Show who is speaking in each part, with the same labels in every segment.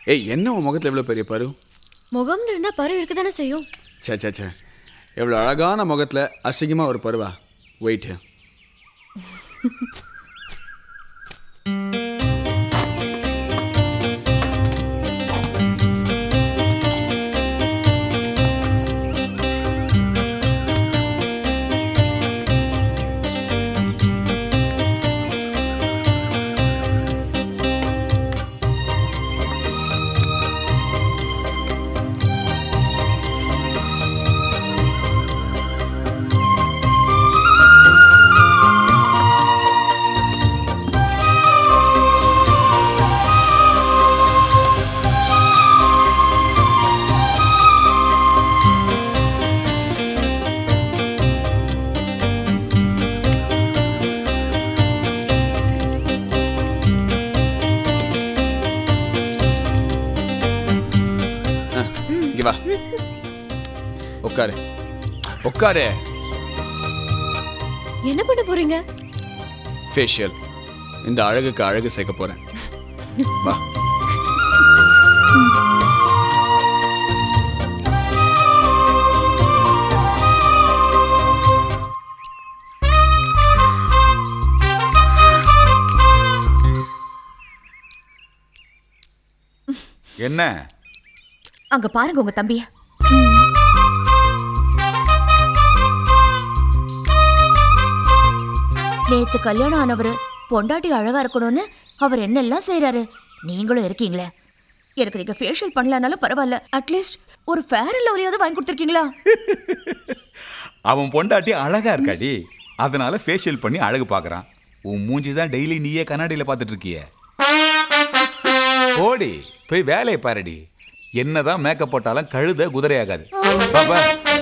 Speaker 1: ஏய் என்ன உன் முகத்தில் எவ்வளோ பெரிய பரு
Speaker 2: முகம்னு இருந்தா பரு இருக்க தானே செய்யும்
Speaker 1: சே சே சே எவ்வளோ அழகான முகத்தில் அசிங்கமாக ஒரு பருவா வெயிட் இங்கே வா உட்காரு உட்காரு
Speaker 2: என்ன பண்ண போறீங்க
Speaker 1: ஃபேஷியல் இந்த அழகுக்கு அழகு சேர்க்க போகிறேன் வா
Speaker 3: என்ன
Speaker 4: அங்க பாருங்க உங்க தம்பிய நேத்து கல்யாணம் ஆனவரு பொண்டாட்டி அழகா இருக்கணும்னு அவர் என்னெல்லாம் செய்றாரு நீங்களும் இருக்கீங்களே எனக்கு நீங்க ஃபேஷியல் பண்ணலனாலும் பரவாயில்ல அட்லீஸ்ட் ஒரு ஃபேர் அண்ட் லவ்லியாவது வாங்கி கொடுத்துருக்கீங்களா
Speaker 3: அவன் பொண்டாட்டி அழகா இருக்காடி அதனால ஃபேஷியல் பண்ணி அழகு பார்க்கறான் உன் மூஞ்சி தான் டெய்லி நீயே கண்ணாடியில பார்த்துட்டு இருக்கியே ஓடி போய் வேலையை பாருடி என்னதான் மேக்கப் போட்டாலும் கழுத குதிரையாகாது பாப்பா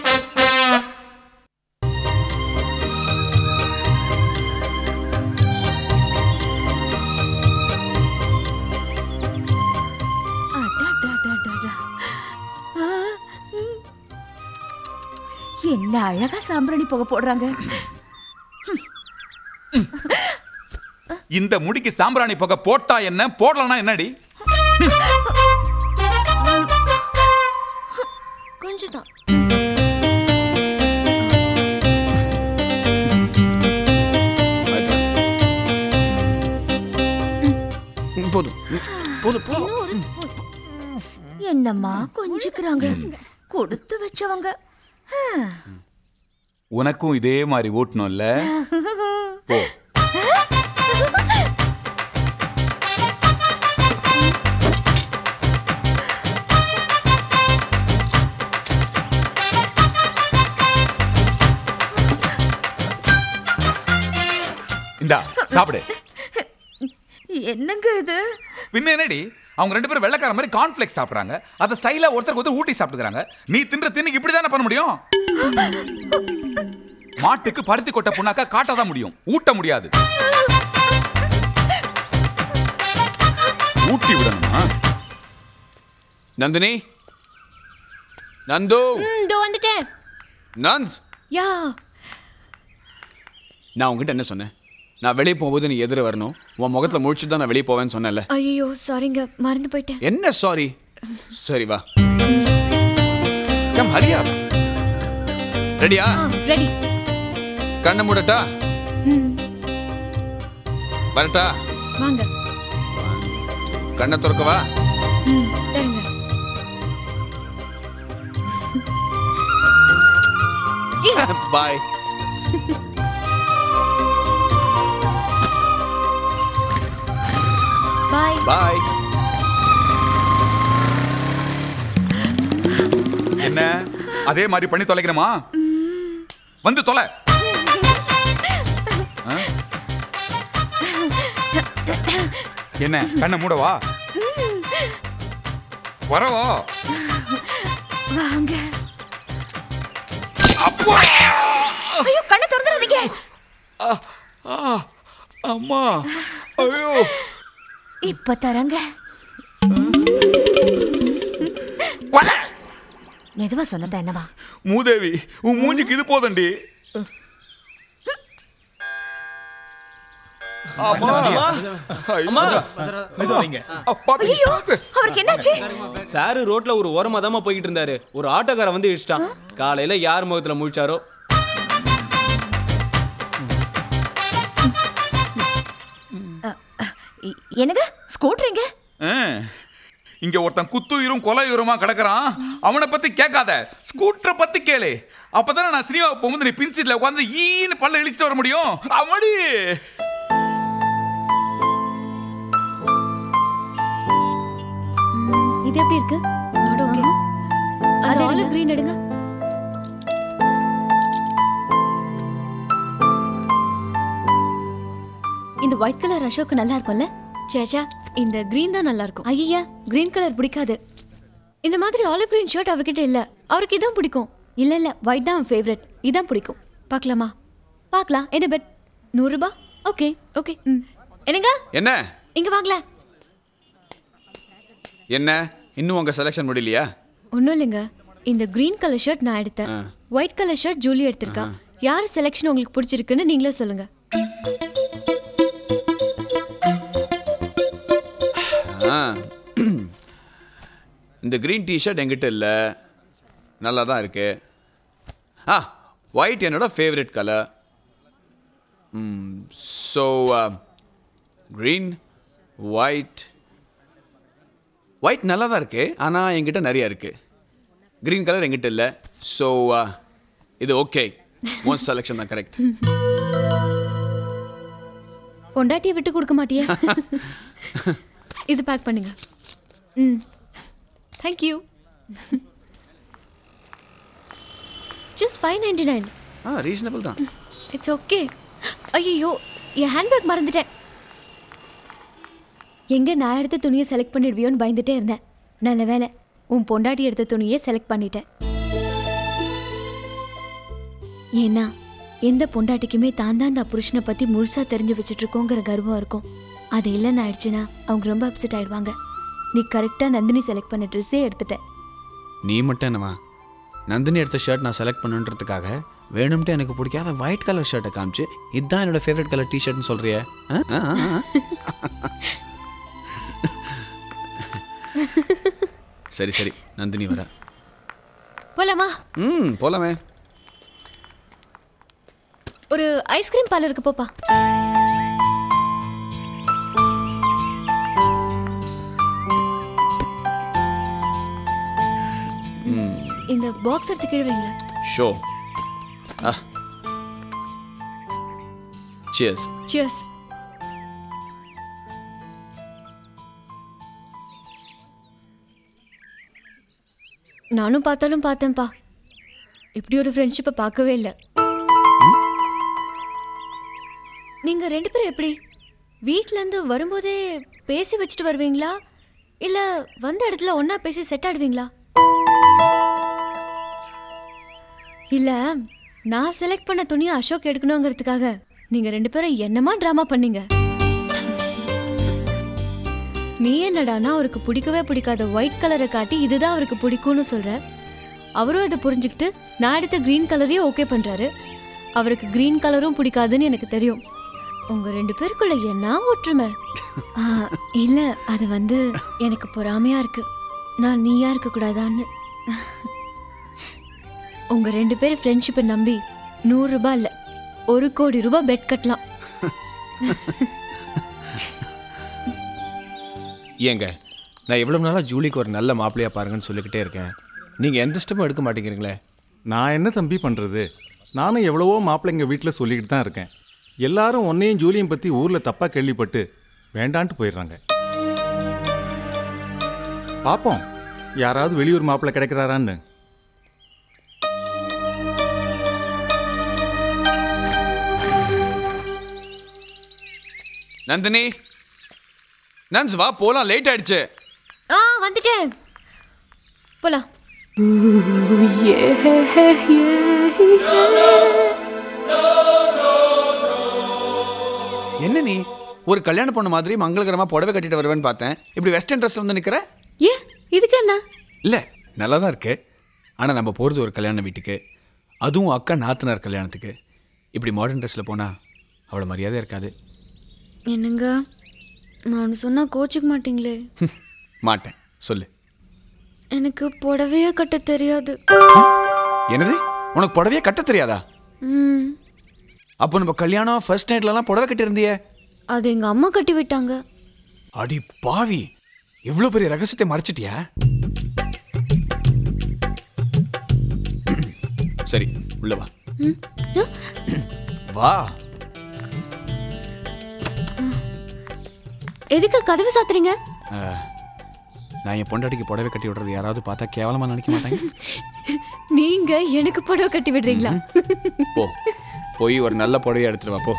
Speaker 4: அடடடடடா. ஆ, ம். என்ன அழகா சாம்பிராணி புகை போடுறாங்க
Speaker 3: இந்த முடிக்கு சாம்பிராணி புகை போட்டா என்ன போடலனா என்னடி
Speaker 2: கொஞ்சம் தான்
Speaker 1: ம், போதும் ம், போதும் போதும்
Speaker 2: இன்னும் ஒரு ஸ்பூன்
Speaker 4: என்னம்மா கொஞ்சிக்கிறாங்க கொடுத்து வச்சவங்க ஆ.
Speaker 3: உனக்கும் இதே மாதிரி ஊட்டணும்ல போ இந்தா சாப்பிடு
Speaker 4: என்னங்க இது
Speaker 3: பின்ன என்னடி அவங்க ரெண்டு பேரும் வெள்ளைக்கார மாதிரி கார்ன்ஃபிளெக்ஸ் சாப்பிடுறாங்க அதை ஸ்டைலா ஒருத்தருக்கு ஒருத்தர் ஊட்டி சாப்பிட்டுக்கிறாங்க நீ தின்ற தின்னுக்கு இப்படி தானே பண்ண முடியும் மாட்டுக்கு பருத்தி கொட்டை புண்ணாக்கா காட்டதான் முடியும் ஊட்ட முடியாது ஊட்டி விடணுமா
Speaker 1: நந்தினி நந்து
Speaker 2: ம், இதோ வந்துட்டேன்
Speaker 1: நந்த்
Speaker 2: யா
Speaker 1: நான் உங்ககிட்ட என்ன சொன்னேன் நான் வெளியே போகும்போது நீ எதிர வரணும் உன் முகத்தில் முழிச்சுட்டு தான் நான் வெளியே போவேன்னு சொன்னேன்ல
Speaker 2: ஐயோ சாரிங்க மறந்து போயிட்டேன்
Speaker 1: என்ன சாரி சரி வா கம் ஹரியா ரெடியா
Speaker 2: ஆ ரெடி
Speaker 1: கண்ணை மூடட்டா
Speaker 2: ம்
Speaker 1: வரட்டா
Speaker 2: வாங்க
Speaker 1: கண்ணை திறக்கவா
Speaker 2: ம் தருங்க
Speaker 1: பாய்
Speaker 2: பாய்
Speaker 1: பாய்
Speaker 3: என்ன அதே மாதிரி பண்ணி தொலைக்கிறோமா வந்து தொலை ஆ? என்ன கண்ணை மூடவா வரவா
Speaker 4: வாங்க
Speaker 3: அப்பா
Speaker 4: ஐயோ கண்ணை திறந்துடாதீங்க
Speaker 3: ஆ, அம்மா ஐயோ
Speaker 4: இப்ப தரங்க
Speaker 3: வர.
Speaker 4: மெதுவா சொன்னதா என்னவா
Speaker 3: மூதேவி உன் மூஞ்சிக்கு இது போதண்டி
Speaker 5: அம்மா
Speaker 4: ஐயோ அவருக்கு என்னாச்சு
Speaker 5: சாரு ரோட்ல ஒரு ஓரமா தாம்மா போய்கிட்டு இருந்தாரு ஒரு ஆட்டோக்காரன் வந்து இடிச்சிட்டான் காலையில யார் முகத்துல முழிச்சாரோ
Speaker 4: இ- என்னங்க ஸ்கூட்டருங்க
Speaker 3: ஆ. இங்க ஒருத்தன் குத்துயிரும் கொலையுருமா கிடக்குறான் அவனை பத்தி கேட்காத ஸ்கூட்டரை பத்தி கேளு அப்பதானே நான் சினிமா போகும்போது நீ பின் சீட்ல உட்காந்து ஈன்னு பல்ல இழிச்சிட்டு வர முடியும் அவடி
Speaker 2: இது எப்படி இருக்கு நோட் ஓகே அது ஆலிவ் கிரீன் எடுங்க இந்த ஒயிட் கலர் அசோக் நல்லா இருக்கும்ல சேச்சா இந்த கிரீன் தான் நல்லா இருக்கும் ஐயா கிரீன் கலர் பிடிக்காது இந்த மாதிரி ஆலிவ் கிரீன் ஷர்ட் அவர்கிட்ட இல்ல அவருக்கு இதான் பிடிக்கும் இல்ல இல்ல ஒயிட் தான் ஃபேவரட் இதான் பிடிக்கும் பார்க்கலாமா பார்க்கலாம் என்ன பெட் நூறு ரூபாய் ஓகே ஓகே ம் என்னங்க
Speaker 1: என்ன
Speaker 2: இங்க வாங்கல
Speaker 1: என்ன இன்னும் உங்க செலெக்ஷன் முடியலையா
Speaker 2: ஒன்றும் இல்லைங்க இந்த கிரீன் கலர் ஷர்ட் நான் எடுத்தேன்
Speaker 1: ஆ.
Speaker 2: ஒயிட் கலர் ஷர்ட் ஜூலி எடுத்திருக்கா யார் செலெக்ஷன் உங்களுக்கு பிடிச்சிருக்குன்னு நீங்களே சொல்லுங்க
Speaker 1: ஆ. இந்த க்ரீன் டிஷர்ட் என்கிட்ட இல்லை நல்லா தான் இருக்கு ஆ ஒயிட் என்னோட favourite colour so green white white நல்லா தான் இருக்கு ஆனால் என்கிட்ட நிறைய இருக்கு க்ரீன் கலர் என்கிட்ட இல்லை ஸோ இது ஓகே மோஸ்ட் செலெக்ஷன் தான் கரெக்ட்
Speaker 2: பொண்டாட்டியை விட்டு கொடுக்க மாட்டியே இது பேக் பண்ணுங்க ம் thank you just five ninety nine
Speaker 1: ஆ ரீசனபிள் தான்
Speaker 2: இட்ஸ் ஓகே ஐயோ என் ஹேண்ட்பேக் மறந்துட்டேன் எங்க நான் எடுத்த துணியை செலக்ட் பண்ணிடுவியோன்னு பயந்துட்டே இருந்தேன் நல்ல வேலை உன் பொண்டாட்டி எடுத்த துணியை செலக்ட் பண்ணிட்டேன் ஏன்னா எந்த பொண்டாட்டிக்குமே தான் தான் தான் புருஷனை பத்தி முழுசா தெரிஞ்சு வச்சுட்டு இருக்கோங்கிற கர்வம் இருக்கும் அது இல்லைன்னு ஆயிடுச்சுன்னா அவங்க ரொம்ப அப்செட் ஆயிடுவாங்க நீ கரெக்டா நந்தினி செலக்ட் பண்ண ட்ரெஸ்ஸே எடுத்துட்ட
Speaker 1: நீ மட்டும் என்னம்மா நந்தினி எடுத்த ஷர்ட் நான் செலக்ட் பண்ணுன்றதுக்காக வேணும்ட்டு எனக்கு பிடிக்காத ஒயிட் கலர் ஷர்ட்டை காமிச்சு இதுதான் என்னோட ஃபேவரட் கலர் டிஷர்ட்னு சொல்றிய சரி சரி நந்தினி வர
Speaker 2: போலாமா
Speaker 1: ம் போலாமே
Speaker 2: ஒரு ஐஸ்கிரீம் பார்லருக்கு போப்பா இந்த பாக்ஸ் எடுத்து கீழே வைங்க
Speaker 1: ஷோ ஆ சியர்ஸ்
Speaker 2: சியர்ஸ் நானும் பார்த்தாலும் பார்த்தேன்ப்பா இப்படி ஒரு ஃப்ரெண்ட்ஷிப்பை பார்க்கவே இல்லை நீங்க ரெண்டு பேரும் எப்படி வீட்ல இருந்து வரும்போதே பேசி வச்சுட்டு வருவீங்களா இல்ல வந்த இடத்துல ஒண்ணா பேசி செட் ஆடுவீங்களா இல்ல நான் செலக்ட் பண்ண துணியை அசோக் எடுக்கணுங்கிறதுக்காக நீங்க ரெண்டு பேரும் என்னமா ட்ராமா பண்ணீங்க நீ என்னடானா அவருக்கு பிடிக்கவே பிடிக்காத ஒயிட் கலரை காட்டி இதுதான் அவருக்கு பிடிக்கும்னு சொல்ற அவரும் இதை புரிஞ்சுக்கிட்டு நான் எடுத்த க்ரீன் கலரையும் ஓகே பண்றாரு அவருக்கு க்ரீன் கலரும் பிடிக்காதுன்னு எனக்கு தெரியும் உங்க ரெண்டு பேருக்குள்ள என்ன ஒற்றுமை ஆ, இல்ல அது வந்து எனக்கு பொறாமையா இருக்கு நான் நீயா இருக்க கூடாதான்னு உங்க ரெண்டு பேரும் ஃப்ரெண்ட்ஷிப்பை நம்பி நூறு ரூபாய் இல்ல ஒரு கோடி ரூபாய் பெட் கட்டலாம்
Speaker 6: ஏங்க நான் எவ்வளவு நாளாக ஜூலிக்கு ஒரு நல்ல மாப்பிள்ளையா பாருங்கன்னு சொல்லிக்கிட்டே இருக்கேன் நீங்கள் எந்த ஸ்டெப்பும் எடுக்க மாட்டேங்கிறீங்களே
Speaker 7: நான் என்ன தம்பி பண்ணுறது நானும் எவ்வளவோ மாப்பிள்ளைங்க வீட்டில் சொல்லிக்கிட்டு தான் இருக்கேன் எல்லாரும் உன்னையும் ஜூலியும் பற்றி ஊரில் தப்பாக கேள்விப்பட்டு வேண்டான்ட்டு போயிடுறாங்க பார்ப்போம் யாராவது வெளியூர் மாப்பிள்ளை கிடைக்கிறாரான்னு
Speaker 1: நந்தினி நன்ஸ் வா போலாம் லேட் ஆயிடுச்சு
Speaker 2: ஆ வந்துட்டேன் போலாம்
Speaker 1: என்ன நீ ஒரு கல்யாண பொண்ணு மாதிரி மங்களகரமா புடவை கட்டிட்டு வருவேன்னு பார்த்தேன் இப்படி வெஸ்டர்ன் ட்ரெஸ்ல வந்து நிக்கிற
Speaker 2: ஏ இதுக்கு என்ன
Speaker 1: இல்ல நல்லா தான் இருக்கு ஆனா நம்ம போறது ஒரு கல்யாண வீட்டுக்கு அதுவும் அக்கா நாத்தனார் கல்யாணத்துக்கு இப்படி மாடர்ன் ட்ரெஸ்ல போனா அவ்வளோ மரியாதை இருக்காது
Speaker 2: என்னங்க நான் சொன்னா கோச்சிக்க மாட்டீங்களே
Speaker 1: மாட்டேன் சொல்லு
Speaker 2: எனக்கு புடவையே கட்ட தெரியாது
Speaker 1: என்னது உனக்கு புடவையே கட்ட தெரியாதா
Speaker 2: ம்
Speaker 1: அப்போ நம்ம கல்யாணம் ஃபர்ஸ்ட் நைட்லலாம் புடவை கட்டியிருந்தியே
Speaker 2: அது எங்க அம்மா கட்டி விட்டாங்க
Speaker 1: அடி பாவி இவ்வளோ பெரிய ரகசியத்தை மறைச்சிட்டியா சரி உள்ள வா வா
Speaker 2: எதுக்கு கதவு சாத்துறீங்க
Speaker 1: அஹ், நான் என் பொண்டாட்டிக்கு புடவை கட்டி விடுறது யாராவது பார்த்தா கேவலமா நினைக்க மாட்டாங்க
Speaker 2: நீங்க எனக்கு புடவை கட்டி விடுறீங்களா
Speaker 1: போ போய் ஒரு நல்ல புடவையை எடுத்துட்டு வா போ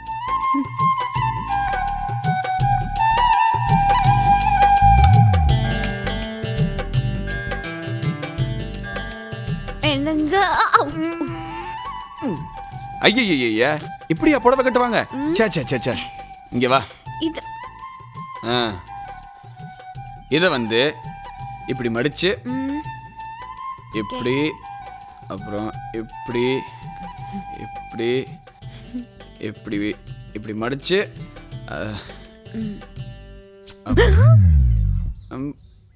Speaker 2: என்னங்க
Speaker 1: ஐயய்யய்ய இப்படியா புடவை கட்டுவாங்க சே சே சே சே இங்க வா
Speaker 2: இது
Speaker 1: ஆ இதை வந்து இப்படி மடிச்சு இப்படி அப்புறம் இப்படி இப்படி இப்படி இப்படி மடிச்சு அஹ், அப்- ம்.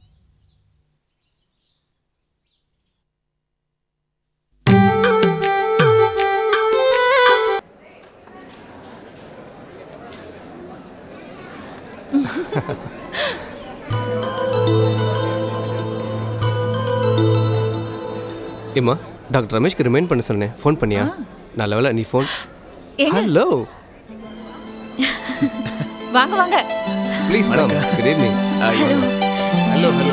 Speaker 8: ஏம்மா டாக்டர் ரமேஷ்க்கு ரிமைண்ட் பண்ண சொன்னேன் ஃபோன் பண்ணியா நல்ல வேளை நீ ஃபோன் ஹலோ
Speaker 9: வாங்க வாங்க
Speaker 8: please come good evening
Speaker 1: hello hello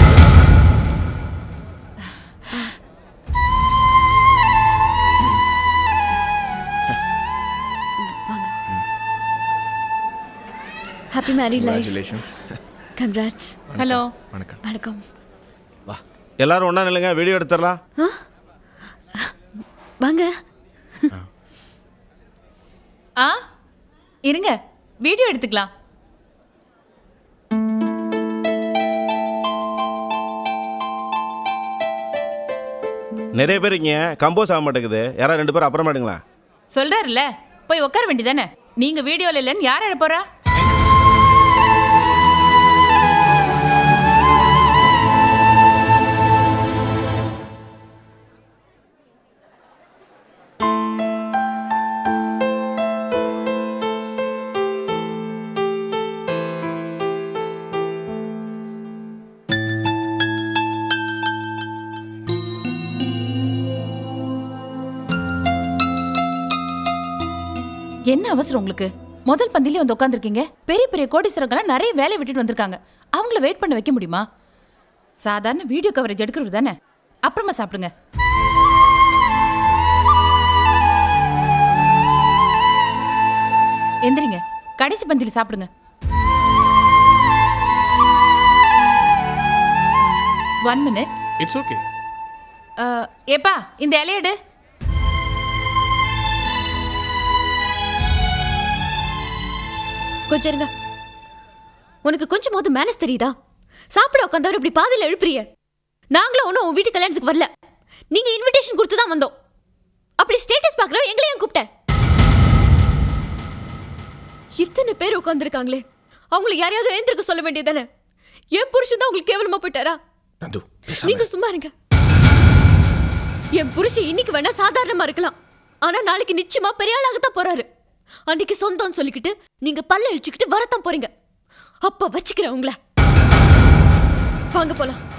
Speaker 2: happy married life
Speaker 6: congratulations
Speaker 2: congrats
Speaker 9: hello
Speaker 6: வணக்கம்
Speaker 2: வணக்கம்
Speaker 6: எல்லாரும் ஒன்றா நில்லுங்க வீடியோ எடுத்துடலாம்
Speaker 2: வாங்க
Speaker 9: ஆ இருங்க வீடியோ எடுத்துக்கலாம்
Speaker 6: நிறைய பேர் இங்கே கம்போஸ் ஆக மாட்டேங்குது யாராவது ரெண்டு பேரும் அப்புறமா எடுங்களா
Speaker 9: சொல்றாருல்ல போய் உட்கார வேண்டியதானே நீங்க வீடியோல இல்லைன்னு யார் எழ போறா என்ன அவசரம் உங்களுக்கு முதல் பந்திலே வந்து உட்காந்துருக்கீங்க பெரிய பெரிய கோடீஸ்வரங்களாம் நிறைய வேலையை விட்டுட்டு வந்திருக்காங்க அவங்கள வெயிட் பண்ண வைக்க முடியுமா சாதாரண வீடியோ கவரேஜ் எடுக்கிறது தானே அப்புறமா சாப்பிடுங்க எந்திரிங்க கடைசி பந்தியில் சாப்பிடுங்க ஒன் மினிட்
Speaker 7: இட்ஸ் ஓகே
Speaker 9: ஏப்பா இந்த இலையடு
Speaker 2: கொஞ்சம் இருங்க உனக்கு கொஞ்சமாவது மேனஸ் தெரியுதா சாப்பிட உட்காந்தவர் இப்படி பாதியில் எழுப்புறிய நாங்களும் ஒன்றும் உன் வீட்டு கல்யாணத்துக்கு வரல நீங்க இன்விடேஷன் கொடுத்து தான் வந்தோம் அப்படி ஸ்டேட்டஸ் பார்க்குறோம் எங்களையும் கூப்பிட்ட இத்தனை பேர் உட்காந்துருக்காங்களே அவங்களை யாரையாவது எழுந்திருக்க சொல்ல வேண்டியதானே என் புருஷன் தான் உங்களுக்கு கேவலமா போயிட்டாரா
Speaker 6: நந்து
Speaker 2: நீங்க சும்மா இருங்க என் புருஷன் இன்னைக்கு வேணா சாதாரணமா இருக்கலாம் ஆனா நாளைக்கு நிச்சயமா பெரிய ஆளாகத்தான் போறாரு அன்னைக்கு சொந்தம்னு சொல்லிக்கிட்டு நீங்க பல்ல இழிச்சுக்கிட்டு வரத்தான் போறீங்க அப்ப வச்சுக்கிறேன் உங்களை வாங்க போலாம்